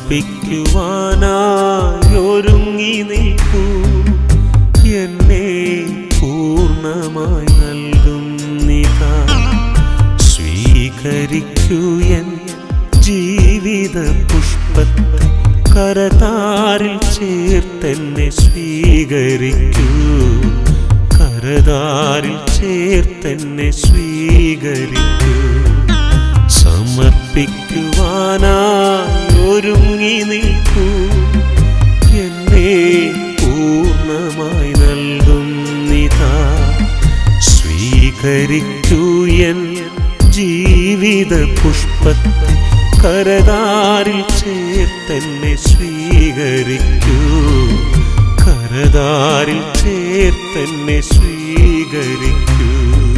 സമർപ്പിക്കുവാനായി ഒരുങ്ങി നിൽക്കൂ എന്നെ പൂർണ്ണമായി നൽകും നിതാ സ്വീകരിക്കൂ എൻ ജീവിത പുഷ്പത്തെ കരതാരിൽ ചേർത്തെന്നെ സ്വീകരിക്കൂ കരതാരിൽ ചേർത്തെന്നെ സ്വീകരിക്കൂ സമർപ്പിക്കുവാനായി ഒരുങ്ങി നിൽക്കൂ എന്നെ പൂർണ്ണമായി നൽകും നിതാ സ്വീകരിക്കൂ എൻ ജീവിത പുഷ്പത്തെ കരതാരിൽ ചേർത്തെന്നെ സ്വീകരിക്കൂ കരതാരിൽ ചേർത്തെന്നെ സ്വീകരിക്കൂ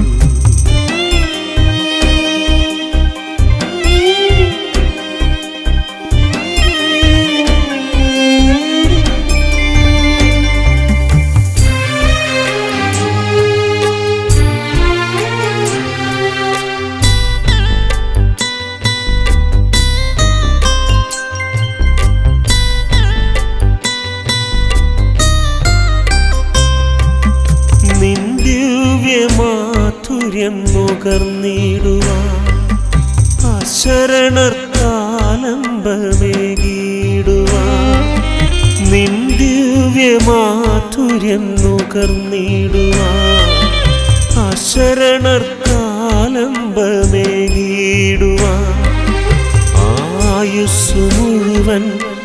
നിന്ദിവ്യമാധുര്യം നുകർന്നിടുവാൻ അശരണർക്കാലംബമേകിടുവാൻ നിന്ദിവ്യമാധുര്യം നുകർന്നിടുവാൻ അശരണർക്കാലംബമേകിടുവാൻ ആയുസ് മുഴുവൻ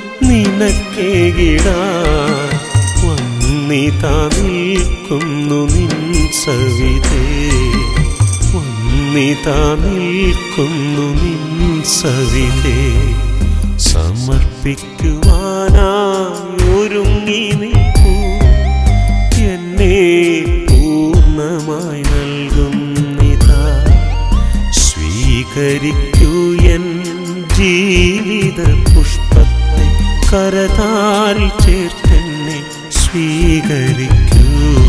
നിനക്കേകിടാൻ വന്നിതാ നിൽക്കുന്നു നിൻ സവിതേ വന്നിതാ നിൽക്കുന്നു നിൻ സവിതേ സമർപ്പിക്കുവാനായി ഒരുങ്ങി നിൽക്കൂ എന്നെ പൂർണ്ണമായി നൽകും നിതാ സ്വീകരിക്കൂ എൻ ജീവിത പുഷ്പത്തെ കരതാരിൽ ചേർത്തെന്നെ സ്വീകരിക്കൂ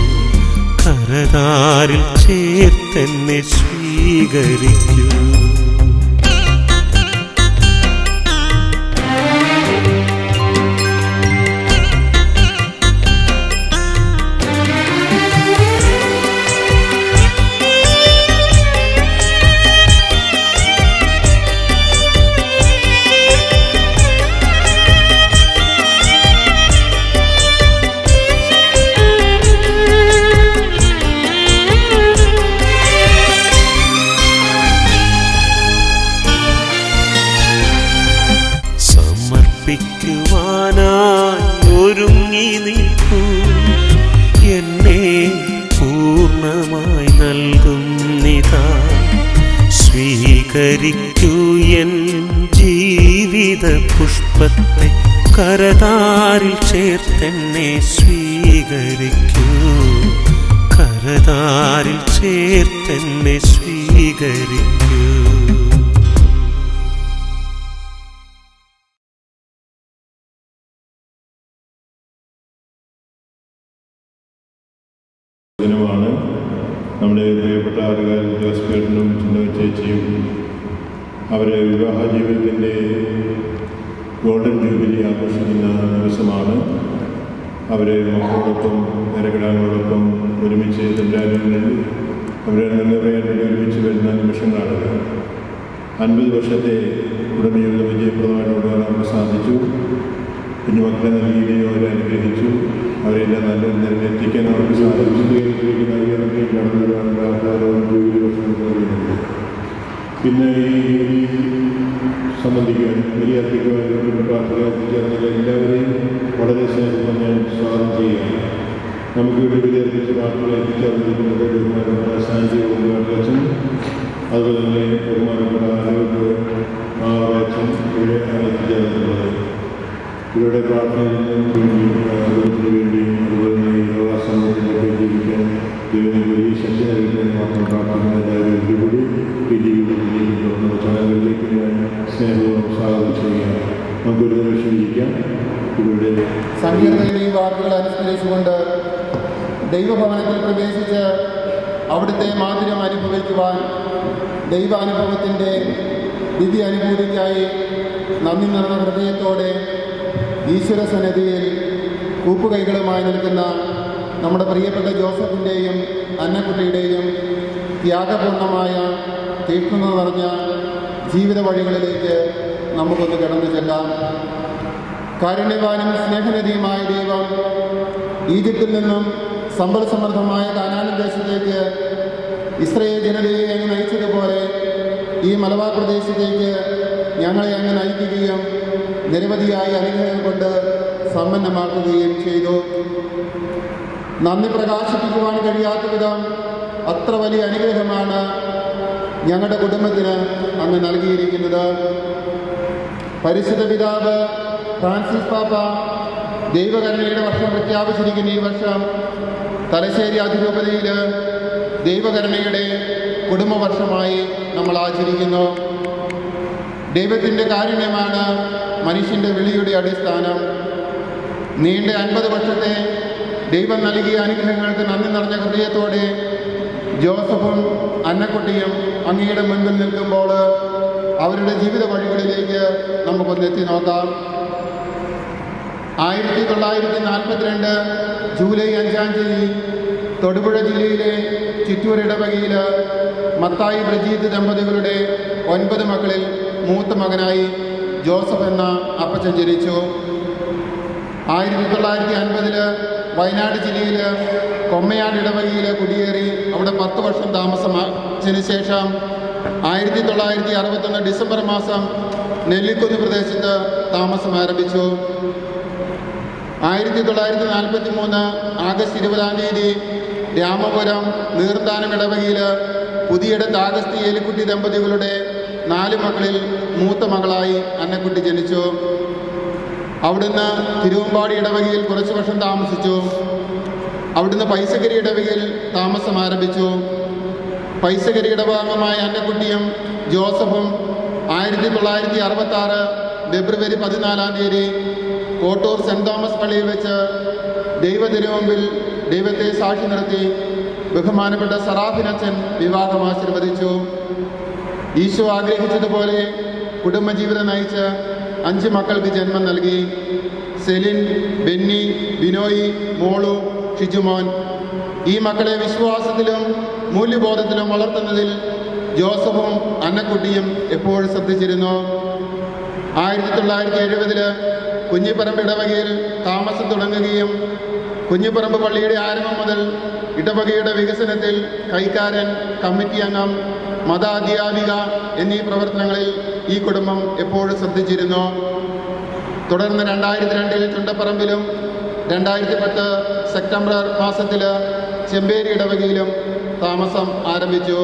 കരതാരിൽ ചേർത്തെന്നെ സ്വീകരിക്കൂ സമർപ്പിക്കുവാനായി ഒരുങ്ങി നിൽക്കൂ എന്നെ പൂർണ്ണമായി നൽകും നിതാ സ്വീകരിക്കൂ എൻ ജീവിത പുഷ്പത്തെ കരതാരിൽ ചേർത്തെന്നെ സ്വീകരിക്കൂ കരതാരിൽ ചേർത്തെന്നെ സ്വീകരിക്കൂ ദിനമാണ് നമ്മുടെ പ്രിയപ്പെട്ട ആറുകാരൻ ജോസ്പേട്ടനും ചിന്ന ചേച്ചിയും അവരെ വിവാഹ ജീവിതത്തിൻ്റെ ഗോൾഡൻ ജൂബിലി ആഘോഷിക്കുന്ന ദിവസമാണ് അവരെ മക്കളോടൊപ്പം നിരകിടാങ്ങളോടൊപ്പം ഒരുമിച്ച് തമ്പുരാനിൽ അവരെ നിന്ന് പറയാൻ വേണ്ടി ഒരുമിച്ച് വരുന്ന നിമിഷങ്ങളാണ് അൻപത് വർഷത്തെ ഉടമയുള്ള വിജയപ്രദമായിട്ട് കൊണ്ടുവരാൻ നമുക്ക് സാധിച്ചു കുഞ്ഞുമക്കളെ നൽകുകയും അവരെ അനുഗ്രഹിച്ചു അവരെല്ലാം നല്ല നിലയിലെത്തിക്കാൻ അവർക്ക് സാധിച്ചു സ്വീകരിച്ചിരിക്കുന്ന ഈ ഇടത്തിൽ കടന്നു വരാനുള്ള ആഹ്ലാദവും ജോലി വർഷങ്ങളുണ്ട് പിന്നെ ഈ സംബന്ധിക്കുവാൻ ബലിയർപ്പിക്കുവാൻ പ്രാർത്ഥന എത്തിച്ചേർന്ന എല്ലാവരെയും വളരെ സ്നേഹം ഞാൻ സ്വാഗതം ചെയ്യുകയാണ് നമുക്ക് ഇവിടെ ബലിയർപ്പിച്ച് പ്രാർത്ഥന എത്തിച്ചേർന്നിരിക്കുന്നത് ബഹുമാനപ്പെട്ട സാന്തി അച്ഛൻ അതുപോലെ തന്നെ ബഹുമാനപ്പെട്ട ആരോഗ്യ മാവച്ചൻ ഇവിടെ എത്തിച്ചേർന്നിട്ടുള്ളത് ഇവരുടെ പ്രാർത്ഥനയിലും ലോകത്തിന് വേണ്ടി അതുപോലെ തന്നെ ഈ ലോകാസമൂഹത്തിലൊക്കെ ജീവിക്കാൻ ദൈവം വലിയ ശക്തി നൽകുന്നതിന് മാത്രം പ്രാർത്ഥിക്കുന്ന എല്ലാവരും കൂടി ഈ ജീവിതത്തിൽ ജീവിക്കുന്ന ചടങ്ങുകളിലേക്ക് ഞാൻ സ്നേഹപൂർവ്വം സ്വാഗതം ചെയ്യുകയാണ് നമുക്കൊരു നിമിഷം ഇരിക്കാം ഇവരുടെ സങ്കീർത്തനയിൽ ഈ വാക്കുകൾ അനുസ്മരിച്ചുകൊണ്ട് ദൈവഭവനത്തിൽ പ്രവേശിച്ച് അവിടുത്തെ മാധുര്യം അനുഭവിക്കുവാൻ ദൈവാനുഭവത്തിൻ്റെ ദിവ്യ അനുഭൂതിക്കായി നന്ദി നിറഞ്ഞ ഹൃദയത്തോടെ ഈശ്വര സന്നിധിയിൽ കൂപ്പുകൈകളുമായി നിൽക്കുന്ന നമ്മുടെ പ്രിയപ്പെട്ട ജോസഫിൻ്റെയും അന്നക്കുട്ടിയുടെയും ത്യാഗപൂർണമായ തീക്ഷ്ണത നിറഞ്ഞ ജീവിത വഴികളിലേക്ക് നമുക്കൊന്ന് കടന്നു ചെല്ലാം കാരുണ്യവാനും സ്നേഹനിധിയുമായ ദൈവം ഈജിപ്തിൽ നിന്നും സമ്പൽ സമൃദ്ധമായ കാനാനൻ ദേശത്തേക്ക് ഇസ്രയേൽ ജനതയെ അങ്ങ് നയിച്ചതുപോലെ ഈ മലബാർ പ്രദേശത്തേക്ക് ഞങ്ങളെ അങ്ങ് നയിക്കുകയും നിരവധിയായ അനുഗ്രഹം കൊണ്ട് സമ്പന്നമാക്കുകയും ചെയ്തു നന്ദി പ്രകാശിപ്പിക്കുവാൻ കഴിയാത്ത വിധം അത്ര വലിയ അനുഗ്രഹമാണ് ഞങ്ങളുടെ കുടുംബത്തിന് അങ്ങ് നൽകിയിരിക്കുന്നത് പരിശുദ്ധ പിതാവ് ഫ്രാൻസിസ് പാപ്പ ദൈവകരുണയുടെ വർഷം പ്രഖ്യാപിച്ചിരിക്കുന്ന ഈ വർഷം തലശ്ശേരി അതിരൂപതയിൽ ദൈവകരുണയുടെ കുടുംബവർഷമായി നമ്മൾ ആചരിക്കുന്നു ദൈവത്തിൻ്റെ കാരുണ്യമാണ് മനുഷ്യൻ്റെ വിളിയുടെ അടിസ്ഥാനം നീണ്ട അൻപത് വർഷത്തെ ദൈവം നൽകിയ അനുഗ്രഹങ്ങൾക്ക് നന്ദി നിറഞ്ഞ ഹൃദയത്തോടെ ജോസഫും അന്നക്കുട്ടിയും അങ്ങയുടെ മുൻപിൽ നിൽക്കുമ്പോൾ അവരുടെ ജീവിത വഴികളിലേക്ക് നമുക്കൊന്ന് എത്തി നോക്കാം ആയിരത്തി തൊള്ളായിരത്തി നാൽപ്പത്തിരണ്ട് ജൂലൈ അഞ്ചാം തീയതി തൊടുപുഴ ജില്ലയിലെ ചിറ്റൂർ ഇടവകയിൽ മത്തായി ബ്രജീത് ദമ്പതികളുടെ ഒൻപത് മക്കളിൽ മൂത്ത മകനായി ജോസഫ് എന്ന അപ്പച്ചൻ ജനിച്ചു ആയിരത്തി തൊള്ളായിരത്തി അൻപതില് വയനാട് ജില്ലയിൽ കൊമ്മയാട് ഇടവകയിൽ കുടിയേറി അവിടെ പത്ത് വർഷം താമസമാച്ചതിന് ശേഷം ആയിരത്തി തൊള്ളായിരത്തി അറുപത്തൊന്ന് ഡിസംബർ മാസം നെല്ലിക്കുന്ന് പ്രദേശത്ത് താമസം ആരംഭിച്ചു ആയിരത്തി തൊള്ളായിരത്തി നാൽപ്പത്തി മൂന്ന് ആഗസ്റ്റ് ഇരുപതാം തീയതി രാമപുരം നീർത്താനം ഇടവകയിൽ പുതിയിടത്ത് ആഗസ്തി ഏലിക്കുട്ടി ദമ്പതികളുടെ നാല് മക്കളിൽ മൂത്ത മകളായി അന്നക്കുട്ടി ജനിച്ചു അവിടുന്ന് തിരുവമ്പാടി ഇടവകയിൽ കുറച്ചു വർഷം താമസിച്ചു അവിടുന്ന് പൈസഗിരി ഇടവകയിൽ താമസം ആരംഭിച്ചു പൈസഗിരി ഇടഭാഗമായ അന്നക്കുട്ടിയും ജോസഫും ആയിരത്തി തൊള്ളായിരത്തി അറുപത്തി ആറ് ഫെബ്രുവരി പതിനാലാം തീയതി കോട്ടൂർ സെന്റ് തോമസ് പള്ളിയിൽ വെച്ച് ദൈവതിരുമുമ്പിൽ ദൈവത്തെ സാക്ഷി നിർത്തി ബഹുമാനപ്പെട്ട സറാഫിനച്ചൻ വിവാഹം ആശീർവദിച്ചു ഈശോ ആഗ്രഹിച്ചതുപോലെ കുടുംബജീവിതം നയിച്ച് അഞ്ച് മക്കൾക്ക് ജന്മം നൽകി സെലിൻ ബെന്നി ബിനോയി മോളു ഷിജുമോൻ ഈ മക്കളെ വിശ്വാസത്തിലും മൂല്യബോധത്തിലും വളർത്തുന്നതിൽ ജോസഫും അന്നക്കുട്ടിയും എപ്പോഴും ശ്രദ്ധിച്ചിരുന്നു ആയിരത്തി തൊള്ളായിരത്തി എഴുപതില് കുഞ്ഞിപ്പറമ്പ് ഇടവകയിൽ താമസം തുടങ്ങുകയും കുഞ്ഞിപ്പറമ്പ് പള്ളിയുടെ ആരംഭം മുതൽ ഇടവകയുടെ വികസനത്തിൽ കൈക്കാരൻ കമ്മിറ്റി അംഗം മതാധ്യാപിക എന്നീ പ്രവർത്തനങ്ങളിൽ ഈ കുടുംബം എപ്പോഴും ശ്രദ്ധിച്ചിരുന്നു തുടർന്ന് രണ്ടായിരത്തി രണ്ടിൽ ചുണ്ടപ്പറമ്പിലും രണ്ടായിരത്തി പത്ത് സെപ്റ്റംബർ മാസത്തിൽ ചെമ്പേരി ഇടവകയിലും താമസം ആരംഭിച്ചു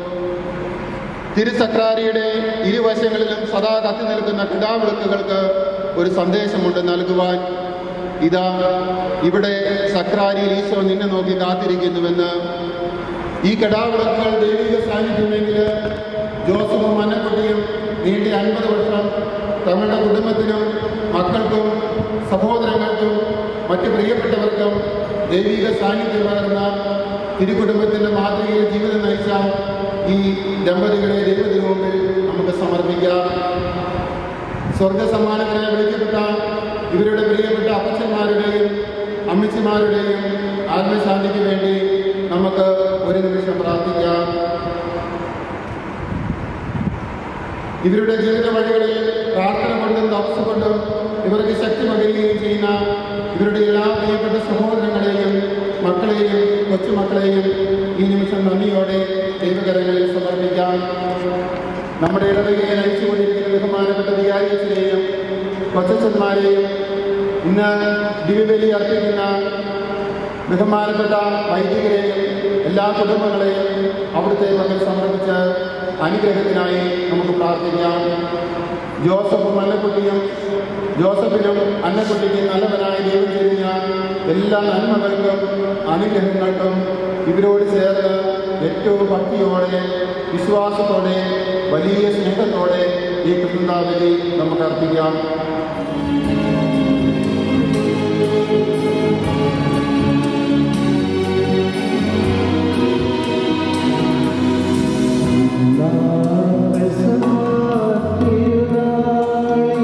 തിരുസക്രാരിയുടെ ഇരുവശങ്ങളിലും സദാ കത്തി നിൽക്കുന്ന കിടാവിളക്കുകൾക്ക് ഒരു സന്ദേശമുണ്ട് നൽകുവാൻ ഇതാ ഇവിടെ സക്രാരിയിൽ ഈശോ നിന്നെ നോക്കി കാത്തിരിക്കുന്നുവെന്ന് ഈ കിടാവിളക്കുകൾ ദൈവിക സാന്നിധ്യമെങ്കിൽ ജോസഫും മന്നക്കുട്ടിയും നീണ്ട അൻപത് വർഷം തങ്ങളുടെ കുടുംബത്തിനും മക്കൾക്കും സഹോദരങ്ങൾക്കും മറ്റു പ്രിയപ്പെട്ടവർക്കും ദൈവിക സാന്നിധ്യം പകർന്ന തിരുകുടുംബത്തിൻ്റെ മാതൃകയിൽ ജീവിതം നയിച്ച ഈ ദമ്പതികളെ ദൈവത്തിനു മുമ്പിൽ നമുക്ക് സമർപ്പിക്കാം സ്വർഗസമ്മാനത്തിനായി വിളിക്കപ്പെട്ട ഇവരുടെ പ്രിയപ്പെട്ട അപ്പച്ചന്മാരുടെയും അമ്മച്ചിമാരുടെയും ആത്മശാന്തിക്ക് വേണ്ടി നമുക്ക് ഒരു നിമിഷം പ്രാർത്ഥിക്കാം ഇവരുടെ ജീവിത വഴികളിൽ പ്രാർത്ഥന കൊണ്ടും തപസ് കൊണ്ടും ഇവർക്ക് ശക്തി പകരുകയും ചെയ്യുന്ന ഇവരുടെ എല്ലാ പ്രിയപ്പെട്ട സഹോദരങ്ങളെയും മക്കളെയും കൊച്ചുമക്കളെയും ഈ നിമിഷം നന്ദിയോടെ ദൈവകരങ്ങളിൽ സമർപ്പിക്കാം നമ്മുടെ ഇടവകയെ നയിച്ചുകൊണ്ടിരിക്കുന്ന ബഹുമാനപ്പെട്ട വികാരിയച്ഛനെയും കൊച്ചന്മാരെയും ഇന്ന് ദിവ്യബലി അർപ്പിക്കുന്ന ബഹുമാനപ്പെട്ട വൈദികരെയും എല്ലാ കുടുംബങ്ങളെയും അവിടുത്തെ പങ്കൽ സമർപ്പിച്ച് അനുഗ്രഹത്തിനായി നമുക്ക് പ്രാർത്ഥിക്കാം ജോസഫും അന്നക്കുട്ടിയും ജോസഫിനും അന്നക്കുട്ടിക്കും നല്ലവനായി ദൈവം ചെയ്യുന്ന എല്ലാ നന്മകൾക്കും അനുഗ്രഹങ്ങൾക്കും ഇവരോട് ചേർന്ന് ഏറ്റവും ഭക്തിയോടെ വിശ്വാസത്തോടെ വലിയ സ്നേഹത്തോടെ ഈ കൃഷ്ണതാവലി നമുക്ക് അർപ്പിക്കാം Love is a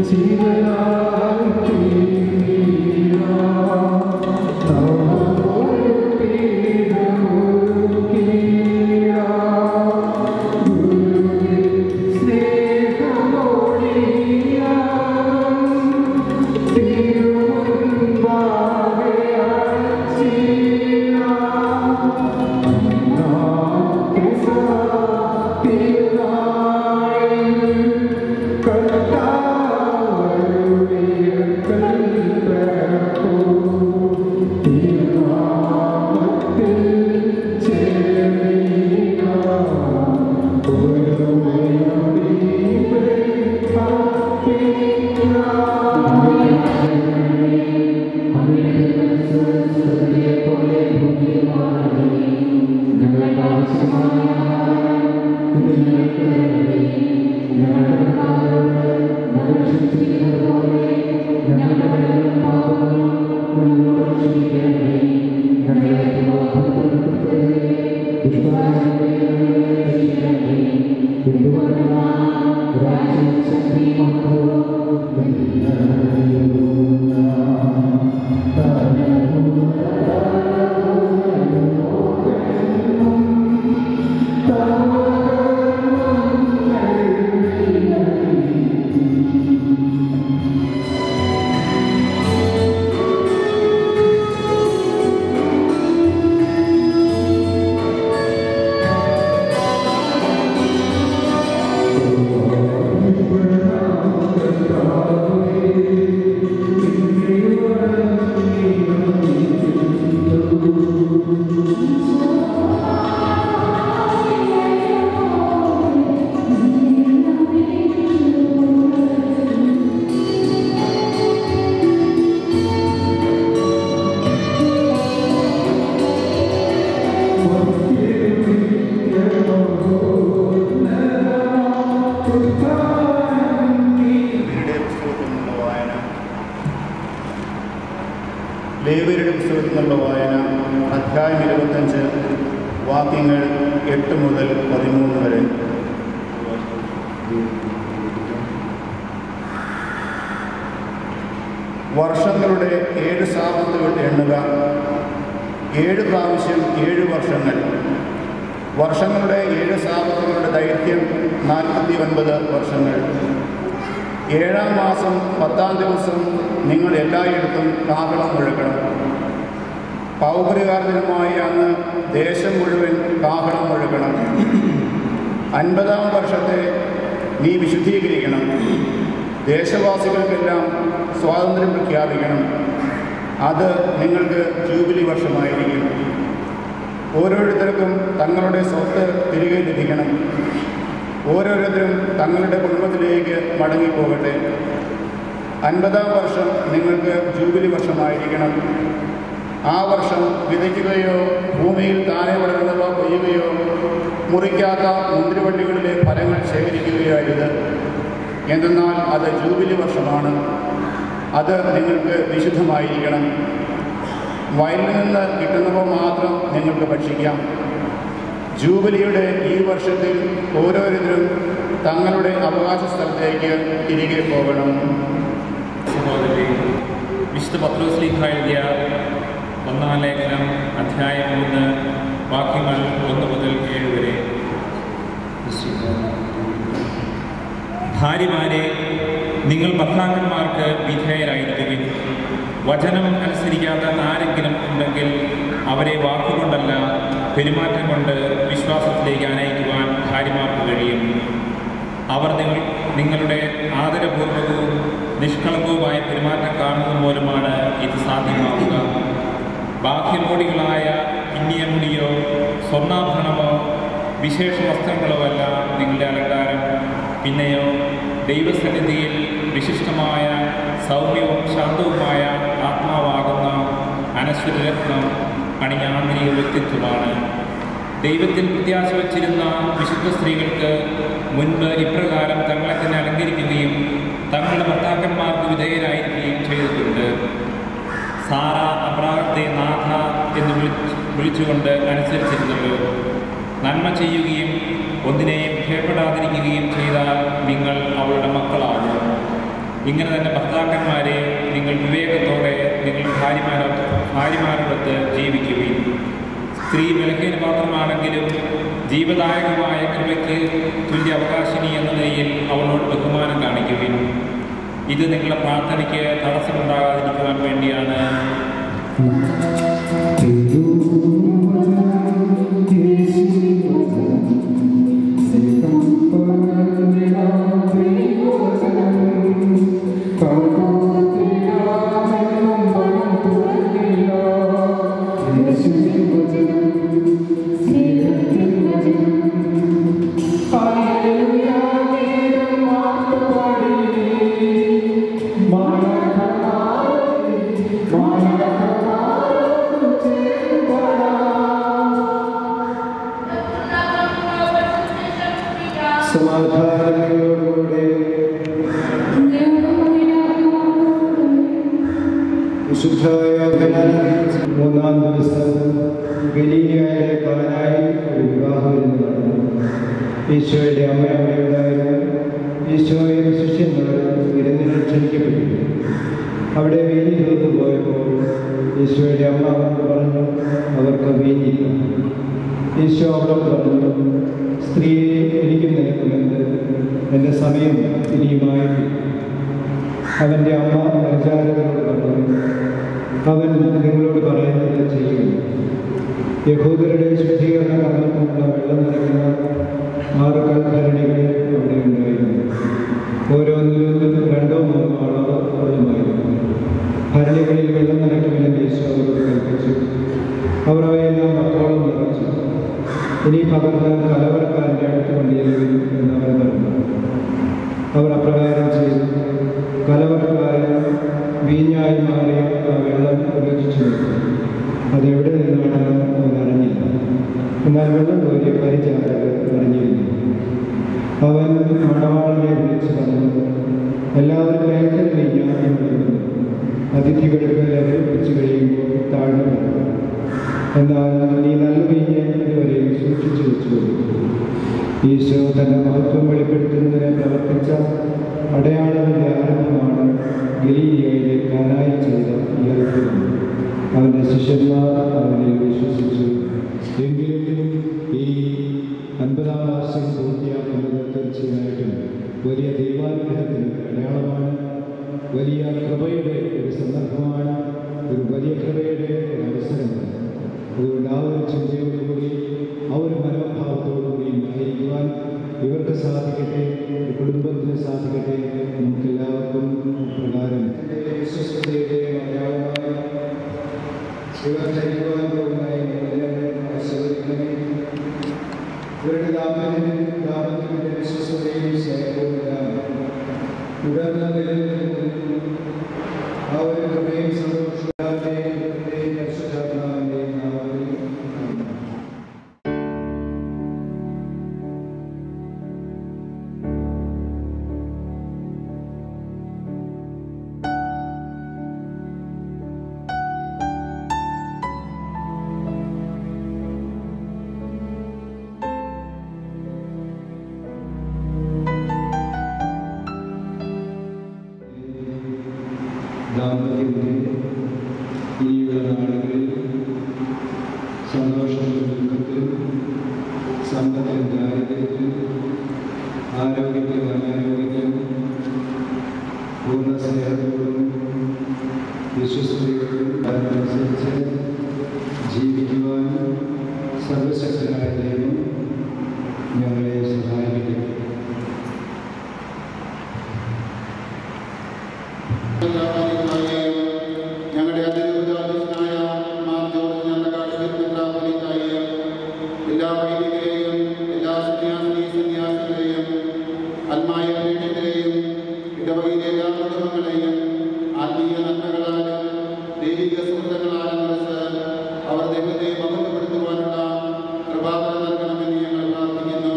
ലേവിയുടെ പുസ്തകത്തിൽ നിന്നുള്ള വായന ലേവിയുടെ പുസ്തകത്തിൽ നിന്നുള്ള വായന അധ്യായം ഇരുപത്തഞ്ച് വാക്യങ്ങൾ എട്ട് മുതൽ പതിമൂന്ന് വരെ വർഷങ്ങളുടെ ഏഴ് സാപത്തുകൾ എണ്ണുക ഏഴ് പ്രാവശ്യം ഏഴ് വർഷങ്ങൾ വർഷങ്ങളുടെ ഏഴ് സാപത്തുകളുടെ ദൈർഘ്യം നാൽപ്പത്തി ഒൻപത് വർഷങ്ങൾ ഏഴാം മാസം പത്താം ദിവസം നിങ്ങൾ എല്ലായിടത്തും കാഹളം മുഴക്കണം പൗപരികാരനുമായി അന്ന് ദേശം മുഴുവൻ കാഹളം മുഴക്കണം അൻപതാം വർഷത്തെ നീ വിശുദ്ധീകരിക്കണം ദേശവാസികൾക്കെല്ലാം സ്വാതന്ത്ര്യം പ്രഖ്യാപിക്കണം അത് നിങ്ങൾക്ക് ജൂബിലി വർഷമായിരിക്കും ഓരോരുത്തർക്കും തങ്ങളുടെ സ്വത്ത് തിരികെ ലഭിക്കണം ഓരോരുത്തരും തങ്ങളുടെ കുടുംബത്തിലേക്ക് മടങ്ങിപ്പോകട്ടെ അൻപതാം വർഷം നിങ്ങൾക്ക് ജൂബിലി വർഷമായിരിക്കണം ആ വർഷം വിതയ്ക്കുകയോ ഭൂമിയിൽ താനെ വളരുന്നവ കൊയ്യുകയോ മുറിക്കാത്ത മുന്തിരിവള്ളികളിലെ ഫലങ്ങൾ ശേഖരിക്കുകയോ അരുത് എന്തെന്നാൽ അത് ജൂബിലി വർഷമാണ് അത് നിങ്ങൾക്ക് വിശുദ്ധമായിരിക്കണം വയലിൽ നിന്ന് കിട്ടുന്നവ മാത്രം നിങ്ങൾക്ക് ഭക്ഷിക്കാം ജൂബിലിയുടെ ഈ വർഷത്തിൽ ഓരോരുത്തരും തങ്ങളുടെ അവകാശ സ്ഥലത്തേക്ക് തിരികെ പോകണം സഹോദരി വിശുദ്ധ പത്രോസ്ലീഹ എഴുതിയ ഒന്നാം ലേഖനം അധ്യായം മൂന്ന് വാക്യങ്ങൾ ഒന്ന് മുതൽ ഏഴ് വരെ ഭാര്യമാരെ നിങ്ങൾ ഭർത്താക്കന്മാർക്ക് വിധേയരായിരിക്കുകയും വചനം അനുസരിക്കാത്ത ആരെങ്കിലും ഉണ്ടെങ്കിൽ അവരെ വാക്കുകൊണ്ടല്ല പെരുമാറ്റം കൊണ്ട് വിശ്വാസത്തിലേക്ക് അനയിക്കുവാൻ ഭാര്യമാർക്ക് കഴിയും അവർ നിങ്ങൾ നിങ്ങളുടെ ആദരപൂർവകവും നിഷ്കളങ്കവുമായ പെരുമാറ്റം കാണുന്നത് മൂലമാണ് ഇത് സാധ്യമാവുക ബാഹ്യമോടികളായ പിന്നിയ മുടിയോ സ്വർണ്ണാഭരണമോ വിശേഷ വസ്ത്രങ്ങളോ അല്ല നിങ്ങളുടെ അലങ്കാരം പിന്നെയോ ദൈവസന്നിധിയിൽ വിശിഷ്ടമായ സൗമ്യവും ശാന്തവുമായ ആത്മാവാകുന്ന അനശ്വരരത്നം അണിഞ്ഞ ആന്തരിക വ്യക്തിത്വമാണ് ദൈവത്തിൽ പ്രത്യാശ വച്ചിരുന്ന വിശുദ്ധ സ്ത്രീകൾക്ക് മുൻപ് ഇപ്രകാരം തങ്ങളെ തന്നെ അലങ്കരിക്കുകയും തങ്ങളുടെ ഭർത്താക്കന്മാർക്ക് വിധേയരായിരിക്കുകയും ചെയ്തിട്ടുണ്ട് സാറ അബ്രാഹത്തെ നാഥ എന്ന് വിളിച്ച് വിളിച്ചുകൊണ്ട് അനുസരിച്ചിരുന്നല്ലോ നന്മ ചെയ്യുകയും ഒന്നിനെയും ഭയപ്പെടാതിരിക്കുകയും ചെയ്താൽ നിങ്ങൾ അവളുടെ മക്കളാകും ഇങ്ങനെ തന്നെ ഭർത്താക്കന്മാരെ നിങ്ങൾ വിവേകത്തോടെ നിങ്ങൾ ഭാര്യമാരോ ഭാര്യമാരോടൊത്ത് ജീവിക്കുകയും സ്ത്രീ ബലഹീന പാത്രമാണെങ്കിലും ജീവദായകമായ കൃപയ്ക്ക് തുല്യ അവകാശിനി എന്ന നിലയിൽ അവളോട് ബഹുമാനം കാണിക്കുകയും ഇത് നിങ്ങളുടെ പ്രാർത്ഥനയ്ക്ക് തടസ്സമുണ്ടാകാതിരിക്കുവാൻ വേണ്ടിയാണ് സമാധാനങ്ങളോടുകൂടെ വിശുദ്ധായ മൂന്നാം ദിവസം ഗലീലിയായ കാനായി ഒരു വിവാഹം നടന്നു ഈശോയുടെ അമ്മ അവിടെ ഉണ്ടായിരുന്നു ഈശോയും ശിഷ്യന്മാരും വിരുന്നിന് ക്ഷണിക്കപ്പെട്ടു അവിടെ വീഞ്ഞി തീർന്നു പോയപ്പോൾ ഈശോയുടെ അമ്മ അവർക്ക് പറഞ്ഞു അവർക്ക് വീഞ്ഞില്ല ഈശോ അവളോട് പറഞ്ഞു സ്ത്രീയെ എനിക്കും നിനക്കുമെന്ന് എൻ്റെ സമയം ഇനിയുമായിട്ടില്ല അവൻ്റെ അമ്മ പ്രചാരകരോട് പറഞ്ഞു അവൻ നിങ്ങളോട് പറയുന്നത് ചെയ്യുക യഹൂദരുടെ ശുദ്ധീകരണ കർമ്മത്തിനുള്ള വെള്ളം നിറയ്ക്കുന്ന ആറ് കൽഭരണികൾ അവിടെ ഉണ്ടായിരുന്നു ഓരോന്നിലും രണ്ടോ മൂന്നോ അളവ് വെള്ളമായിരുന്നു ഭരണികളിൽ വെള്ളം നിറയ്ക്കുമെന്ന് യേശു അവരോട് കൽപ്പിച്ചു അവർ അവയെല്ലാം പത്തോളം നിറച്ചു ഇനി പകർന്ന് കലവറക്കാരൻ്റെ അടുത്ത് കൊണ്ടുചെല്ലുവിൻ എന്ന് അവർ പറഞ്ഞു അവർ അപ്രകാരം ചെയ്തു കലവറക്കാരൻ വീഞ്ഞായി മാറിയ ആ വെള്ളം ഉപയോഗിച്ചു അതെവിടെ നിന്നാണെന്ന് അവൻ അറിഞ്ഞില്ല എന്നാൽ വെള്ളം കോരിയ പരിചാരകർ അറിഞ്ഞിരുന്നു അവൻ മണവാളിനെ വിളിച്ച് പറഞ്ഞു എല്ലാവരും ഭയങ്കര വീഞ്ഞായി വരുന്നു അതിഥികൾക്ക് ലഹരി പിടിച്ചു കഴിയുമ്പോൾ താഴ്ന്നു വരും എന്നാൽ നീ നല്ല വീഞ്ഞ് ഇതുവരെ സൂക്ഷിച്ചു വെച്ചു ഈശോ തന്റെ മഹത്വം വെളിപ്പെടുത്തുന്നതിന് പ്രവർത്തിച്ച അടയാളത്തിന്റെ ആരംഭമാണ് ഗലീലിയയിലെ കാനായി ചെയ്ത ഈ അത്ഭുതം അവന്റെ ശിഷ്യന്മാർ അവനെ വിശ്വസിച്ചു എങ്കിലും ഈ അൻപതാം വാർഷികം പൂർത്തിയാക്കുന്നത് തീർച്ചയായിട്ടും വലിയ ദൈവാനുഗ്രഹത്തിന് അടയാളമാണ് വലിയ കൃപയുടെ ഒരു സന്ദർഭമാണ് ഒരു വലിയ കൃപയുടെ ഒരു അവസരമാണ് അതുകൊണ്ട് ആ ഒരു ചിന്തയോടുകൂടി ആ ഒരു മനോഭാവത്തോടുകൂടി ആയിരിക്കുവാൻ ഇവർക്ക് സാധിക്കട്ടെ ഒരു കുടുംബത്തിന് സാധിക്കട്ടെ നമുക്കെല്ലാവർക്കും പ്രകാരം വിശ്വസ്തയുടെ അടയാളമായ ഇവർ ധരിക്കുവാൻ പോകുന്ന ഈ മൂല്യങ്ങൾ ആശീർവദിക്കണമേ ഇവരുടെ ദാമ്പത്യത്തിൽ ദാമ്പത്യത്തിന്റെ വിശ്വസതയും സ്നേഹവും എല്ലാം തുടർന്ന് നിലനിൽക്കുന്നു ആ ഒരു കൃപയും സന്തോഷത്തിന്റെയും പരിശുദ്ധാത്മാവിന്റെയും നാമത്തിൽ ആമേൻ. ദാമ്പത്യത്തിൽ ഇനിയുള്ള നാളുകളിൽ സന്തോഷത്തിലും ദുഃഖത്തിലും സമ്പത്തിലും ദാരിദ്ര്യത്തിലും ആരോഗ്യത്തിലും അനാരോഗ്യത്തിലും പൂർണ്ണ സ്നേഹത്തോടും വിശ്വസ്തയോടും അനുസരിച്ച് ജീവിക്കുവാൻ സർവശക്തനായ ദൈവം ഞങ്ങളെ സഹായിക്കട്ടെ ഞങ്ങളുടെ അതിരൂപരാജനായ മാർ ജോർജ് ഞങ്ങളുടെ എല്ലാ വൈദികരെയും എല്ലാ സന്യാസിനി സന്യാസികളെയും അൽമായ പ്രേക്ഷകരെയും ഇടവകയിലെ എല്ലാ കുടുംബങ്ങളെയും ആത്മീയ നന്മകളാലും ദൈവിക സുഹൃത്തുക്കളാലും നിറച്ച് അവർ ദൈവത്തെ മഹത്വപ്പെടുത്തുവാനുള്ള കൃപാകര നൽകണമെന്ന് ഞങ്ങൾ പ്രാർത്ഥിക്കുന്നു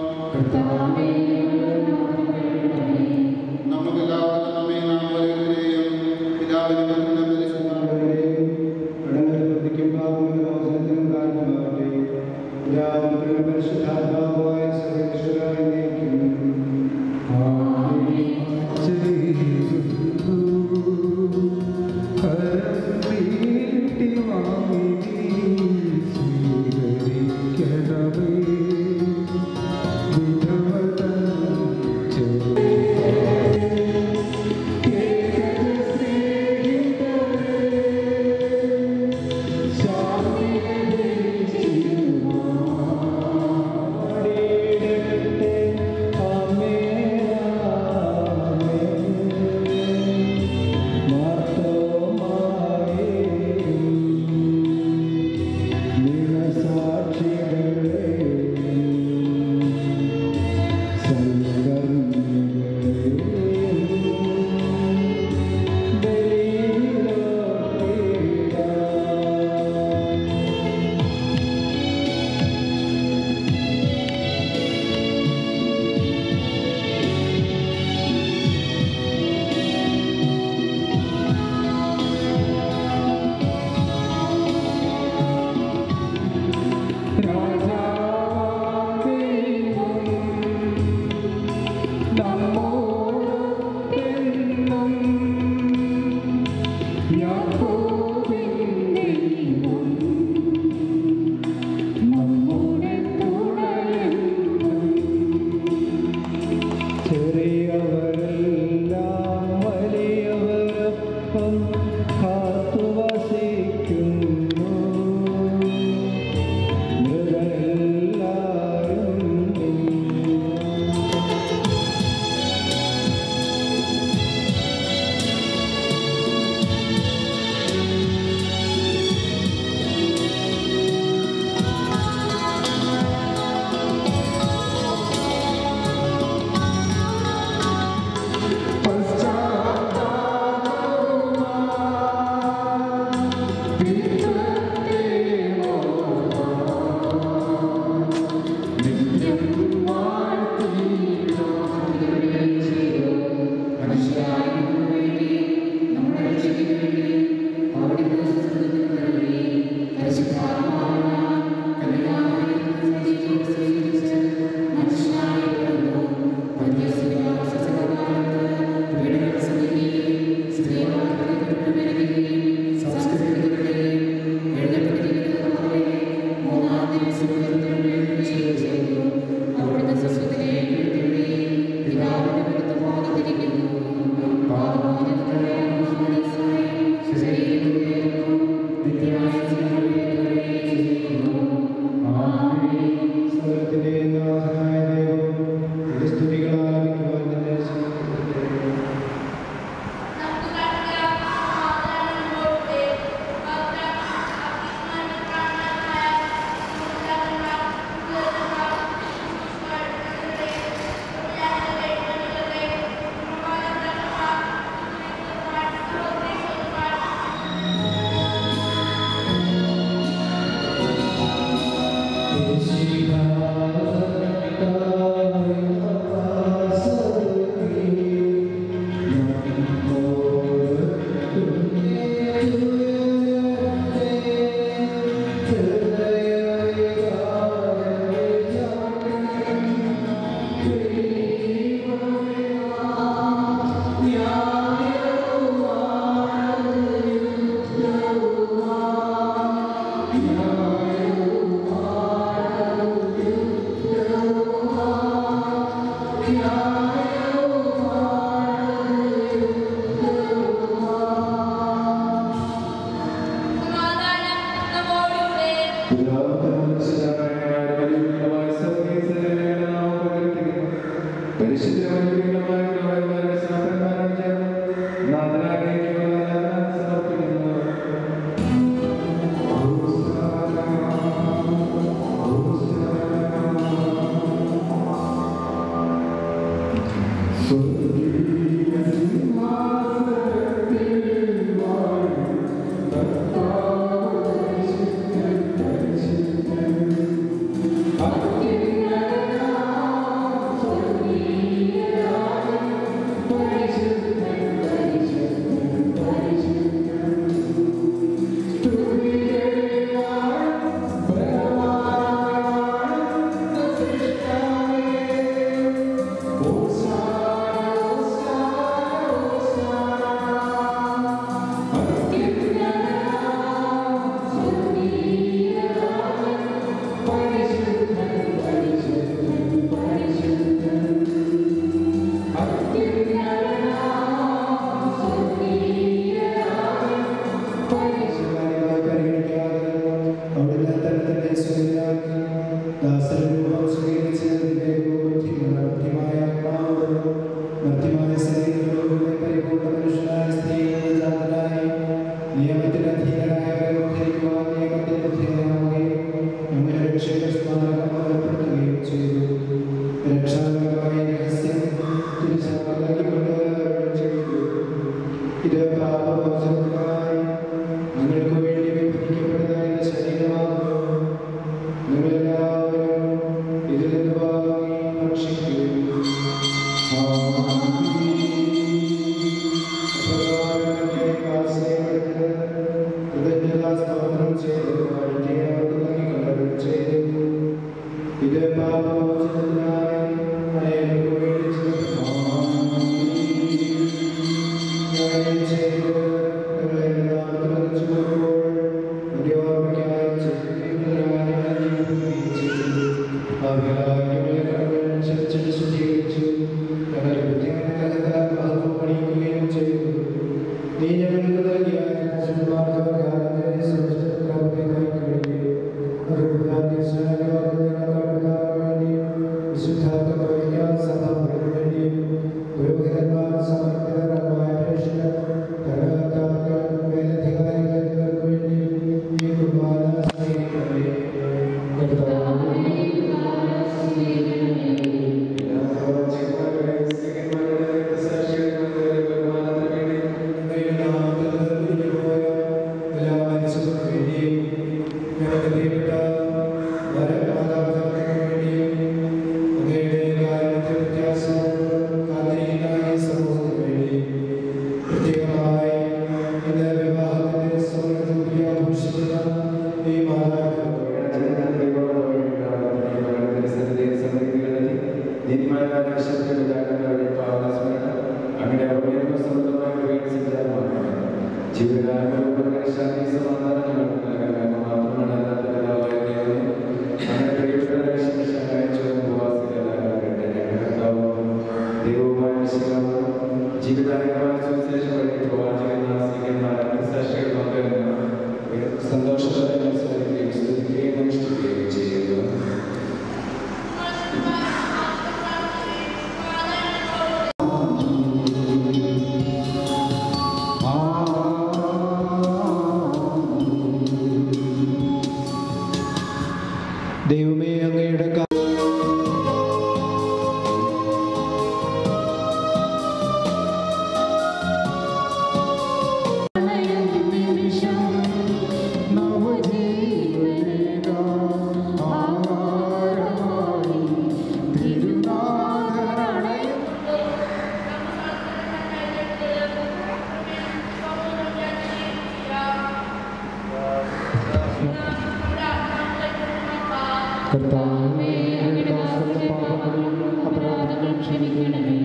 നമുക്കെല്ലാവർക്കും നമ്മെ നാം ഓരോരുത്തരെയും പിതാവിനും പുത്രനും പരിശുദ്ധാത്മാവിനും കടങ്ങളിൽ പ്രതിക്കും പാപങ്ങളുടെ മോചനത്തിനും കാരണമാകട്ടെ പിതാവിനും പരിശുദ്ധാത്മാവായ സർവേശ്വരായ എന്നേക്കും. ആമേൻ. ചെറിയവരെല്ലാം വലിയവരൊപ്പം കാത്തുവസിക്കുന്നു മൃഗരെല്ലാരും സ്വർഗത്തിലെ നാഥനായ ദൈവം ഇത് സ്തുതികൾ ആലപിക്കുവാൻ തന്നെ ശ്രമിക്കട്ടെ Oh, ഇത് പാപമോചനത്തിനായി നിങ്ങൾക്ക് വേണ്ടി വിഭജിക്കപ്പെടുന്ന എന്റെ ശരീരമാകുന്നു നിങ്ങളെല്ലാവരും ഇതിൽ നിന്ന് വാങ്ങി ഭക്ഷിക്കും കൃതജ്ഞതാസ്തോത്രം ചെയ്ത് വാഴ്ത്തി അവിടുന്ന് കണ്ടകൾ ചെയ്തു ഇത് പാപമോചനത്തിനായി അനേകർക്ക് വേണ്ടി ഞാൻ ചെയ്ത് നിങ്ങളെ നാമത്തിൽ ചുമപ്പോൾ ഒരു ഓർമ്മയ്ക്കായി ശുദ്ധീകരിച്ചു ഞങ്ങളുടെ ബുദ്ധിമുട്ടുകളെ പണിയുകയും ചെയ്തു നീ ഞങ്ങൾക്ക് നൽകിയ സുമാർഗകാലത്തെ സുരക്ഷിതത്വത്തിനായി വേണ്ടി അതുകൂടാതെ വേണ്ടി വിശുദ്ധാത്മ സഭയ്ക്ക് വേണ്ടി പുരോഹിതന്മാർ സമർപ്പിതരമായ പ്രേക്ഷകർ ഭരണകർത്താക്കൾ മേലധികാരികൾ എന്നിവർക്ക് വേണ്ടി ഈ കുർബാന സ്വീകരിക്കണമേ പ്രത്യേകമായി ഇന്ന് വിവാഹത്തിന്റെ സമൃദ്ധി ആഘോഷിക്കുന്ന ഈ മാതാപിതാക്കൾ ജീവിതാനുഭവ സുവിശേഷം വഴി പ്രവാചകന്മാർ സ്ത്രീകന്മാർ സാക്ഷികൾ സന്തോഷത്തോടെ മത്സരിക്കുകയും സ്തുതിക്കുകയും അനുഷ്ഠിക്കുകയും ചെയ്യുന്നു ദൈവമേ അങ്ങയുടെ കാ- കർത്താവേ അങ്ങയുടെ ദാസരുടെ പാപങ്ങളും അപരാധങ്ങളും ക്ഷമിക്കണമേ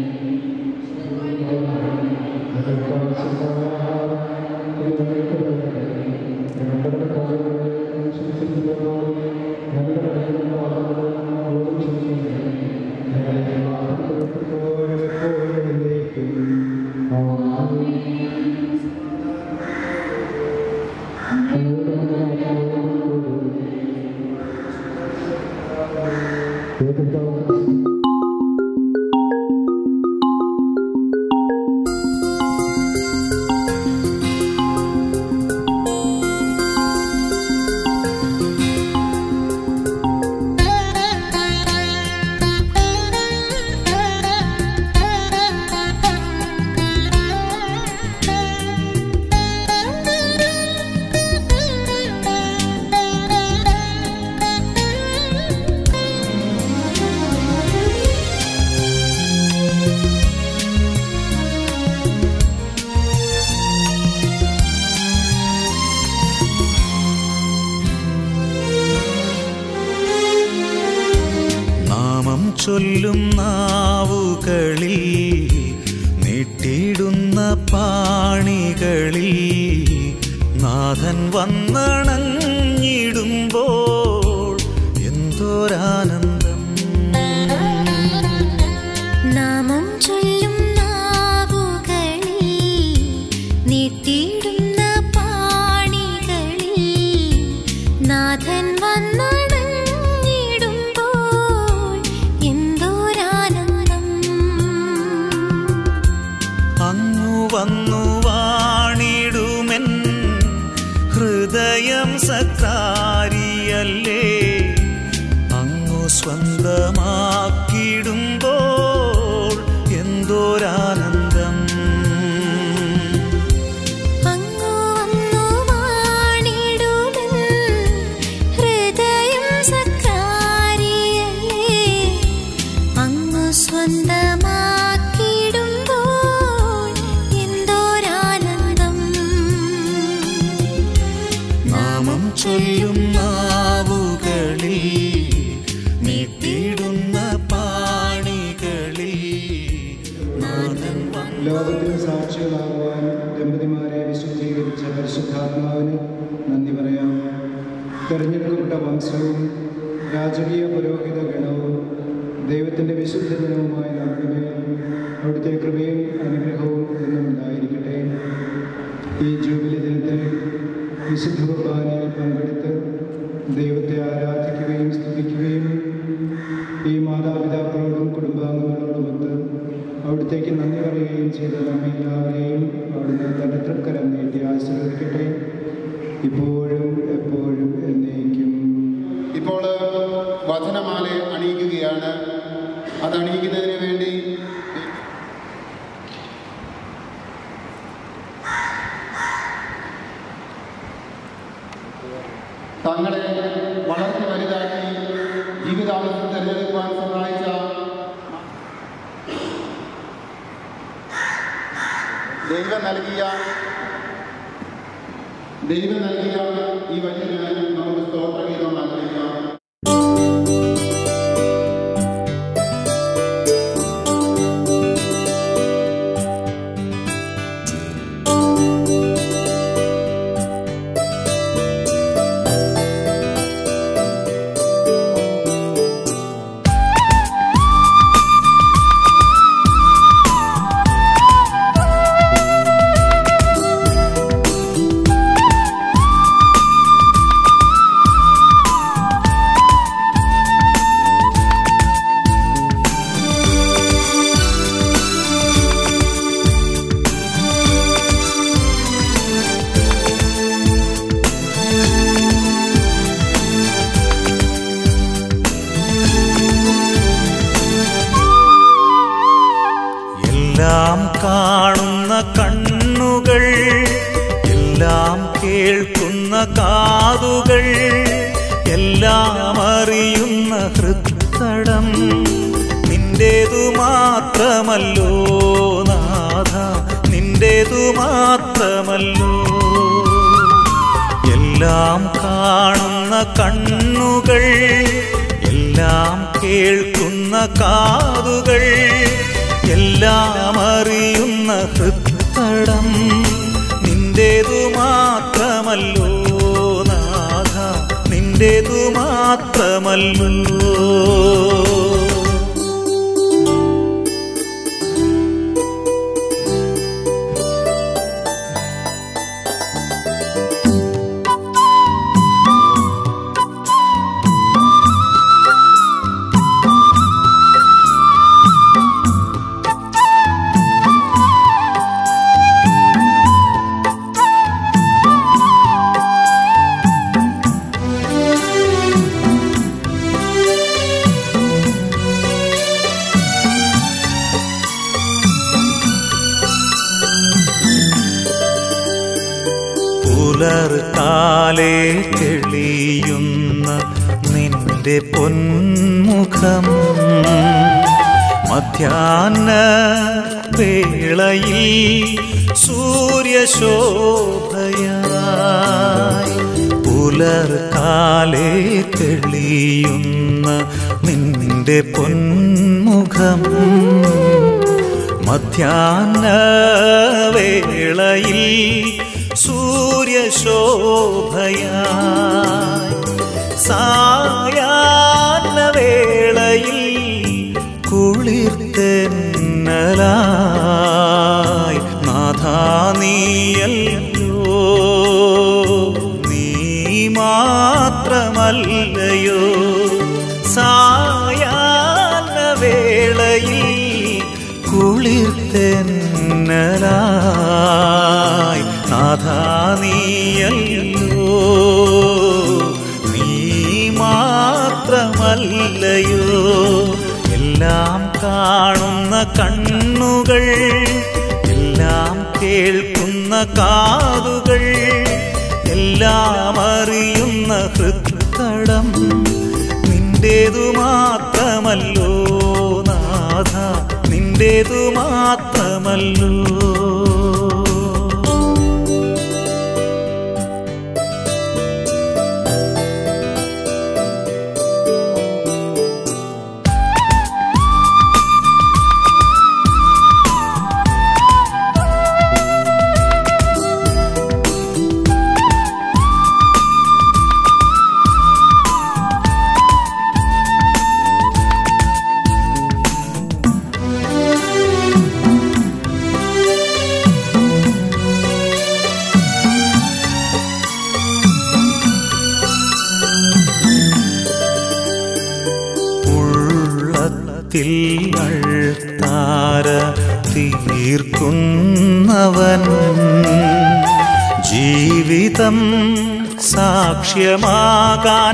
നാമം ചൊല്ലും നാവുകളിൽ നീട്ടിയിടുന്ന പാണികളിൽ നാഥൻ വന്നണഞ്ഞിടുമ്പോൾ എന്തോരാനന്ദം നാമം ചൊല്ലും നാവുകളിൽ നീട്ടിയിടുന്ന പാണികളിൽ നാഥൻ വന്നടഞ്ഞിടുമ്പോൾ എന്തോരാനന്ദം അങ്ങു വന്നു വാണിടുമെൻ ഹൃദയം സക്കാരിയല്ലേ അങ്ങു സ്വന്തമാക്കിടുമ്പോൾ എന്തോരാനന്ദം ലോകത്തിന് സാക്ഷികളാകുവാൻ ദമ്പതിമാരെ വിശുദ്ധീകരിച്ച പരിശുദ്ധാത്മാവിന് നന്ദി പറയാം തെരഞ്ഞെടുക്കപ്പെട്ട വംശവും രാജകീയ പുരോഹിത ഗണവും ദൈവത്തിൻ്റെ വിശുദ്ധ ജനവുമായ നമ്മുടെ മേൽ അവിടുത്തെ കൃപയും അനുഗ്രഹവും എന്നും ഉണ്ടായിരിക്കട്ടെ ഈ ജൂബിലി ദിനത്തിൽ വിശുദ്ധ കുർബാനയിൽ പങ്കെടുത്ത് ദൈവത്തെ ആരാധിക്കുകയും സ്തുതിക്കുകയും ഈ മാതാപിതാക്കളോടും കുടുംബാംഗങ്ങളോടുമൊത്ത് അവിടത്തേക്ക് നന്ദി പറയുകയും ചെയ്ത നമ്മെ എല്ലാവരെയും അവിടുന്ന് തൻ്റെ തൃക്കരം നീട്ടി ആശീർവദിക്കട്ടെ ഇപ്പോഴും എപ്പോഴും എന്നേക്കും ഇപ്പോൾ വചനമാല അണിയിക്കുകയാണ് അത് അണിയിക്കുന്നതിന് വേണ്ടി തങ്ങളെ വളർത്തി വലുതാക്കി ജീവിതാവസ്ഥ തിരഞ്ഞെടുക്കുവാൻ സഹായിച്ച ദൈവം നൽകിയ ദൈവം നൽകിയ ഈ വചന നമുക്ക് സ്തോത്രഗീതം ആഗ്രഹിക്കാം എല്ലാം കാണുന്ന കണ്ണുകൾ എല്ലാം കേൾക്കുന്ന കാതുകൾ എല്ലാം അറിയുന്ന ഹൃത്തടം നിന്റേതു മാത്രമല്ലോ നാഥ നിന്റേതു മാത്രമല്ലോ എല്ലാം കാണുന്ന കണ്ണുകൾ എല്ലാം കേൾക്കുന്ന കാതുകൾ എല്ലാം അറിയുന്ന ഹൃത്തടം നിന്റേതു മാത്രമല്ലോ നാഥ നിന്റേതു മാത്രമല്ലോ പുലർകാലേ തെളിയുന്ന നിന്റെ പൊന്മുഖം മധ്യാഹ്ന വേളയിൽ സൂര്യശോഭയായി പുലർകാലേ തെളിയുന്ന നിന്റെ പൊന്മുഖം മധ്യാഹ്ന വേളയിൽ സൂര്യശോഭയായി സായാഹ്ന വേളയിൽ കുളിർത്തെന്നലായി നാഥാ നീയല്ലോ നീ മാത്രമല്ലയോ സായാഹ്ന വേളയിൽ കുളിർത്തെന്നലായി നാഥാ നീയല്ലോ നീ മാത്രമല്ലയോ എല്ലാം കാണുന്ന കണ്ണുകൾ എല്ലാം കേൾക്കുന്ന കാതുകൾ എല്ലാം അറിയുന്ന ഹൃത്തടം നിന്റേതു മാത്രമല്ലോ നാഥ നിന്റേതു മാത്രമല്ലോ ഉള്ളത്തിൽ അൾത്താര തീർക്കുന്നവൻ ജീവിതം സാക്ഷ്യമാകാൻ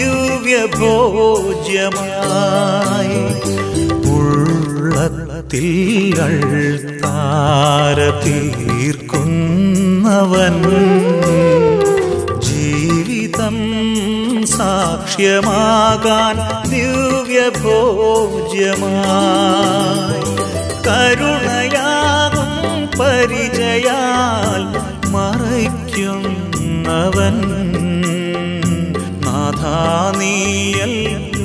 ദിവ്യഭോജ്യമായി ഉള്ളത്തിൽ അൾത്താര തീർക്കുന്നവൻ ജീവിതം സാക്ഷ്യമാകാൻ ദിവ്യഭോജ്യമായി കരുണയാകും പരിചയാൽ മറയ്ക്കുന്നവൻ നാഥാനീയൽ